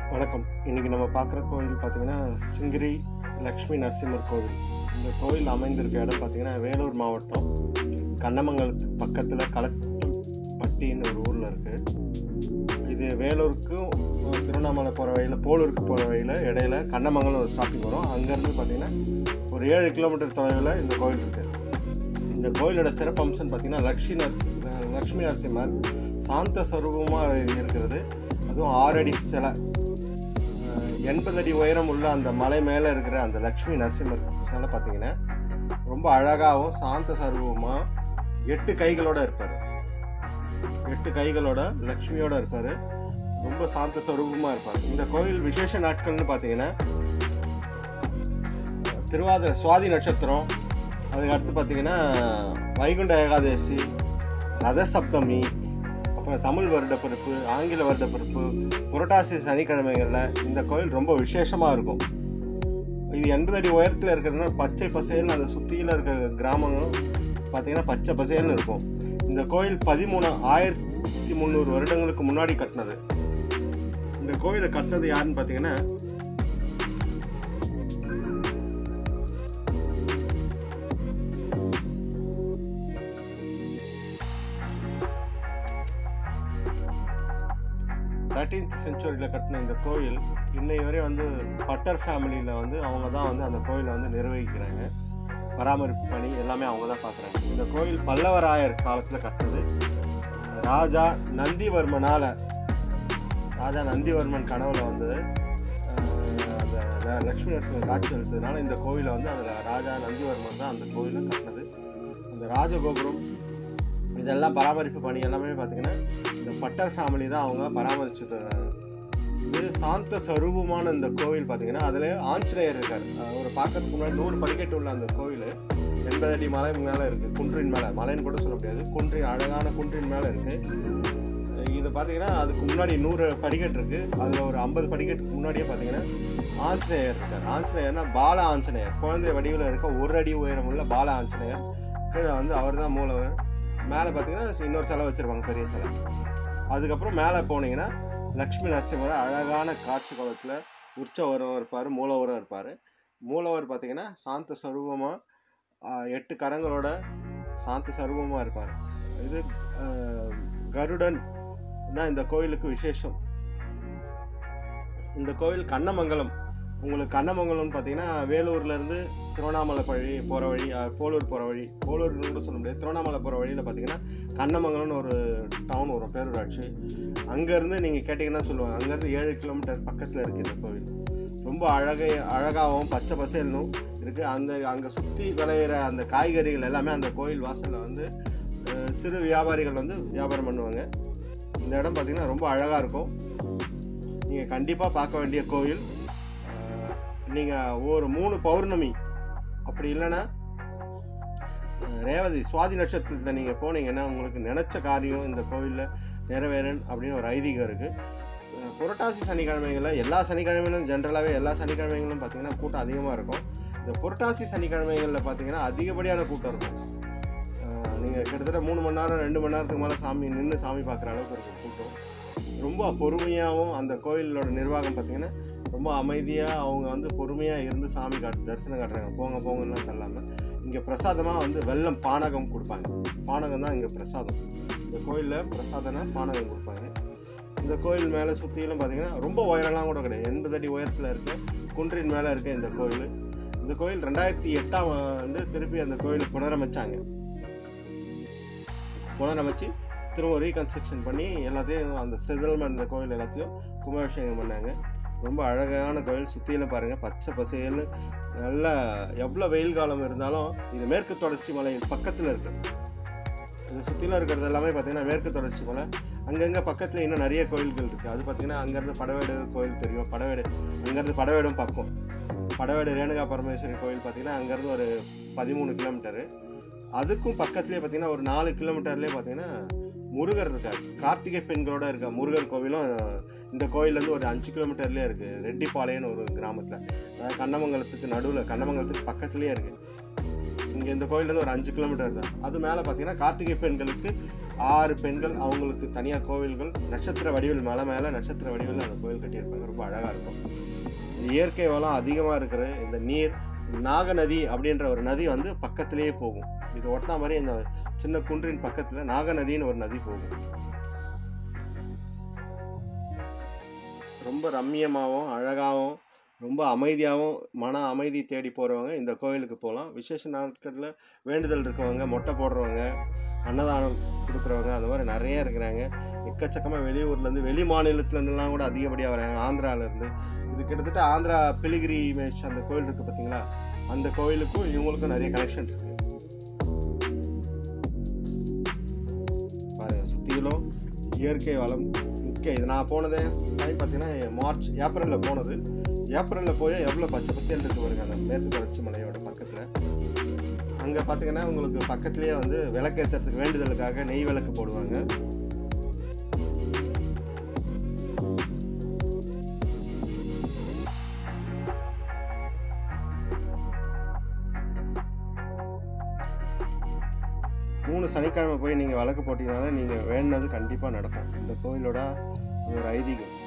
வணக்கம் இன்றைக்கி நம்ம பார்க்குற கோவில் பார்த்திங்கன்னா சிங்கிரி லக்ஷ்மி நரசிம்மர் கோவில் இந்த கோவில் அமைந்திருக்க இடம் பார்த்திங்கன்னா வேலூர் மாவட்டம் கண்ணமங்கலத்துக்கு பக்கத்தில் களப்பட்டின்னு ஒரு ஊரில் இருக்குது இது வேலூருக்கும் அஹ், திருவண்ணாமலை போகிற வழியில் போலூருக்கு போகிற வழியில் இடையில கண்ணமங்கலம் ஒரு ஸ்டாப்பிங் வரும் அங்கேருந்து பார்த்திங்கன்னா ஒரு ஏழு கிலோமீட்டர் தொலைவில் இந்த கோவில் இருக்குது இந்த கோயிலோட சிறப்பு அம்சம்னு பார்த்தீங்கன்னா லக்ஷ்மி நரசி லக்ஷ்மி நரசிம்மர் சாந்த ஸ்வரூபமாக இருக்கிறது அதுவும் ஆறடி சிலை அஹ், எண்பது அடி உயரம் உள்ள அந்த மலை மேலே இருக்கிற அந்த லக்ஷ்மி நரசிம்மர் சிலை பார்த்தீங்கன்னா ரொம்ப அழகாகவும் சாந்த ஸ்வரூபமாக எட்டு கைகளோட இருப்பார் எட்டு கைகளோட லக்ஷ்மியோட இருப்பார் ரொம்ப சாந்த ஸ்வரூபமாக இருப்பார் இந்த கோயில் விசேஷ நாட்கள்னு பார்த்தீங்கன்னா திருவாதிரை சுவாதி நட்சத்திரம் அதுக்கு அடுத்து பார்த்தீங்கன்னா வைகுண்ட ஏகாதசி ரத சப்தமி அப்புறம் தமிழ் வருடப்பிறப்பு ஆங்கில வருடப்பிறப்பு புரட்டாசி சனிக்கிழமைகளில் இந்த கோயில் ரொம்ப விசேஷமாக இருக்கும் இது எண்பது அடி உயரத்தில் இருக்கிறதுனால பச்சை பசேல்னு அந்த சுற்றியில் இருக்க கிராமங்களும் பார்த்தீங்கன்னா பச்சை பசேல்னு இருக்கும் இந்த கோயில் பதிமூணு ஆயிரத்தி முந்நூறு வருடங்களுக்கு முன்னாடி கட்டினது இந்த கோயிலை கட்டினது யாருன்னு பார்த்தீங்கன்னா தேர்ட்டீன்த் செஞ்சுரியில் கட்டின இந்த கோயில் இன்னை வரை வந்து பட்டர் ஃபேமிலியில் வந்து அவங்க தான் வந்து அந்த கோயிலை வந்து நிர்வகிக்கிறாங்க பராமரிப்பு பணி எல்லாமே அவங்க தான் பார்க்குறாங்க இந்த கோயில் பல்லவராயர் காலத்தில் கட்டினது அஹ் ராஜா நந்திவர்மனால் ராஜா நந்திவர்மன் கனவுல வந்து அஹ் அந்த ல- லக்ஷ்மி நரசிம்மர் காட்சி அளித்ததுனால இந்த கோயிலை வந்து அதில் ராஜா நந்திவர்மன் தான் அந்த கோயிலை கட்டினது அந்த ராஜகோபுரம் இதெல்லாம் பராமரிப்பு பணி எல்லாமே பார்த்தீங்கன்னா இந்த பட்டர் ஃபேமிலி தான் அவங்க பராமரிச்சுட்டு வர்றாங்க. இது சாந்த ஸ்வரூபமான இந்த கோவில் பார்த்தீங்கன்னா அதில் ஆஞ்சநேயர் இருக்கார் அஹ் ஒரு பார்க்கறதுக்கு முன்னாடி நூறு படிக்கட்டு உள்ள அந்த கோவில் எண்பது அடி மலை மேலே இருக்குது குன்றின் மேலே மலைன்னு கூட சொல்ல முடியாது குன்றின் அழகான குன்றின் மேலே இருக்குது இது பார்த்தீங்கன்னா அதுக்கு முன்னாடி நூறு படிக்கட்டு இருக்குது அதில் ஒரு ஐம்பது படிக்கட்டுக்கு முன்னாடியே பார்த்தீங்கன்னா ஆஞ்சநேயர் இருக்கார் ஆஞ்சநேயர்னா பால ஆஞ்சநேயர் குழந்தை வடிவில் இருக்க ஒரு அடி உயரம் உள்ள பால ஆஞ்சநேயர் கீழே வந்து அவர் தான் மூலவர் மேலே பார்த்தீங்கன்னா இன்னொரு சிலை வச்சுருப்பாங்க பெரிய சிலை அதுக்கப்புறம் மேலே போனீங்கன்னா லக்ஷ்மி நரசிம்மர் அழகான காட்சி கோலத்தில் உற்சவரம் இருப்பார் மூலவரம் இருப்பார் மூலவர் பார்த்தீங்கன்னா சாந்த ஸ்வரூபமாக எட்டு கரங்களோட சாந்த ஸ்வரூபமாக இருப்பார் இது ஆஹ், கருடன் தான் இந்த கோயிலுக்கு விசேஷம் இந்த கோயில் கண்ணமங்கலம் உங்களுக்கு கண்ணமங்கலம்னு பார்த்தீங்கன்னா வேலூர்லேருந்து திருவண்ணாமலை வழி போகிற வழி அஹ், போலூர் போகிற வழி போலூர்னு கூட சொல்ல முடியாது திருவண்ணாமலை போகிற வழியில் பார்த்தீங்கன்னா கண்ணமங்கலம்னு ஒரு டவுன் வரும் பேரூராட்சி அங்கேருந்து நீங்கள் கேட்டிங்கன்னா சொல்லுவாங்க அங்கேருந்து ஏழு கிலோமீட்டர் பக்கத்தில் இருக்குது இந்த கோவில் ரொம்ப அழக அழகாகவும் பச்சை பசேல்னும் இருக்குது அந்த அங்கே சுற்றி விளையிற அந்த காய்கறிகள் எல்லாமே அந்த கோயில் வாசலில் வந்து அஹ், சிறு வியாபாரிகள் வந்து வியாபாரம் பண்ணுவாங்க இந்த இடம் பார்த்திங்கன்னா ரொம்ப அழகாக இருக்கும் நீங்கள் கண்டிப்பாக பார்க்க வேண்டிய கோயில் நீங்கள் ஒரு மூணு பௌர்ணமி அப்படி இல்லைன்னா அஹ், ரேவதி சுவாதி நட்சத்திரத்தில் நீங்கள் போனீங்கன்னா உங்களுக்கு நினச்ச காரியம் இந்த கோவிலில் நிறைவேறன் அப்படின்னு ஒரு ஐதீகம் இருக்குது புரட்டாசி சனிக்கிழமைகளில் எல்லா சனிக்கிழமைகளும் ஜென்ரலாகவே எல்லா சனிக்கிழமைகளும் பார்த்தீங்கன்னா கூட்டம் அதிகமாக இருக்கும் இந்த புரட்டாசி சனிக்கிழமைகளில் பார்த்தீங்கன்னா அதிகப்படியான கூட்டம் இருக்கும் நீங்கள் கிட்டத்தட்ட மூணு மணி நேரம் ரெண்டு மணி நேரத்துக்கு மேலே சாமி நின்று சாமி பார்க்குற அளவுக்கு இருக்கும் கூட்டம் ரொம்ப பொறுமையாகவும் அந்த கோயிலோட நிர்வாகம் பார்த்தீங்கன்னா ரொம்ப அமைதியாக அவங்க வந்து பொறுமையாக இருந்து சாமி காட்டு தரிசனம் காட்டுறாங்க போங்க போங்கலாம் தள்ளாமல் இங்கே பிரசாதமாக வந்து வெல்லம் பானகம் கொடுப்பாங்க பானகம் தான் இங்கே பிரசாதம் இந்த கோயிலில் பிரசாதம்னா பானகம் கொடுப்பாங்க இந்த கோயில் மேலே சுற்றிலும் பார்த்தீங்கன்னா ரொம்ப உயரம்லாம் கூட கிடையாது எண்பது அடி உயரத்தில் இருக்க குன்றின் மேலே இருக்க இந்த கோயில் இந்த கோயில் ரெண்டாயிரத்தி எட்டாம் ஆண்டு திருப்பி அந்த கோயிலை புனரமைச்சாங்க புனரமைச்சு திரும்ப ரீகன்ஸ்ட்ரக்ஷன் பண்ணி எல்லாத்தையும் அந்த செதில்மெண்ட் இந்த கோயில் எல்லாத்தையும் கும்பாபிஷேகம் பண்ணாங்க ரொம்ப அழகான கோயில் சுற்றிலும் பாருங்கள் பச்சை பசேல்னு நல்லா எவ்வளோ வெயில் காலம் இருந்தாலும் இது மேற்கு தொடர்ச்சி மலையின் பக்கத்தில் இருக்குது இது சுற்றிலும் இருக்கிறது எல்லாமே பார்த்தீங்கன்னா மேற்கு தொடர்ச்சி மலை அங்கங்கே பக்கத்தில் இன்னும் நிறைய கோயில்கள் இருக்குது அது பார்த்தீங்கன்னா அங்கேருந்து படவேடு கோயில் தெரியும் படவேடு அங்கேருந்து படவேடும் பக்கம் படவேடு ரேணுகா பரமேஸ்வரி கோயில் பார்த்தீங்கன்னா அங்கேருந்து ஒரு பதிமூணு கிலோமீட்டரு அதுக்கும் பக்கத்துலேயே பார்த்தீங்கன்னா ஒரு நாலு கிலோமீட்டர்லேயே பார்த்தீங்கன்னா முருகர் இருக்கார் கார்த்திகை பெண்களோட இருக்க முருகர் கோவிலும் இந்த கோயிலேருந்து ஒரு அஞ்சு கிலோமீட்டர்லேயே இருக்குது ரெட்டிப்பாளையம்னு ஒரு கிராமத்தில் அதாவது கண்ணமங்கலத்துக்கு நடுவில் கண்ணமங்கலத்துக்கு பக்கத்துலேயே இருக்குது இங்கே இங்கே இந்த கோயிலேருந்து ஒரு அஞ்சு கிலோமீட்டர் தான் அது மேலே பார்த்தீங்கன்னா கார்த்திகை பெண்களுக்கு ஆறு பெண்கள் அவங்களுக்கு தனியாக கோவில்கள் நட்சத்திர வடிவில் மலை மேலே நட்சத்திர வடிவில் அந்த கோவில் கட்டியிருப்பாங்க ரொம்ப அழகாக இருக்கும் இந்த இயற்கை வளம் அதிகமாக இருக்கிற இந்த நீர் நாகநதி அப்படின்ற ஒரு நதி வந்து பக்கத்திலேயே போகும் இது ஒட்டினா மாதிரி இந்த சின்ன குன்றின் பக்கத்தில் நாகநதின்னு ஒரு நதி போகும் ரொம்ப ரம்மியமாகவும் அழகாகவும் ரொம்ப அமைதியாகவும் மன அமைதி தேடி போகிறவங்க இந்த கோயிலுக்கு போகலாம் விசேஷ நாட்களில் வேண்டுதல் இருக்கவங்க மொட்டை போடுறவங்க அன்னதானம் கொடுக்குறவங்க அந்த மாதிரி நிறைய இருக்கிறாங்க எக்கச்சக்கமாக வெளியூர்லேருந்து வெளி மாநிலத்துலேருந்துலாம் கூட அதிகப்படியாக வராங்க ஆந்திராவிலேருந்து இது கிட்டத்தட்ட ஆந்திரா பிலிகிரி மேட்ச் அந்த கோயில் இருக்குது பார்த்தீங்களா அந்த கோயிலுக்கும் இவங்களுக்கும் நிறைய கனெக்ஷன் இருக்குது பாருங்க சுற்றிலும் இயற்கை வளம் மிக்க இது நான் போனதே டைம் பார்த்தீங்கன்னா மார்ச் ஏப்ரலில் போனது ஏப்ரலில் போய் எவ்வளோ பச்சை பசேல் இருக்கு பாருங்க அந்த மேற்கு தொடர்ச்சி மலையோட பக்கத்தில் அங்கே பார்த்தீங்கன்னா உங்களுக்கு பக்கத்துலேயே வந்து விளக்கேற்றுறதுக்கு வேண்டுதலுக்காக நெய் விளக்கு போடுவாங்க மூணு சனிக்கிழமை போய் நீங்கள் விளக்கு போட்டிங்கனால நீங்கள் வேண்டினது கண்டிப்பாக நடக்கும் இந்த கோயிலோட ஒரு ஐதீகம்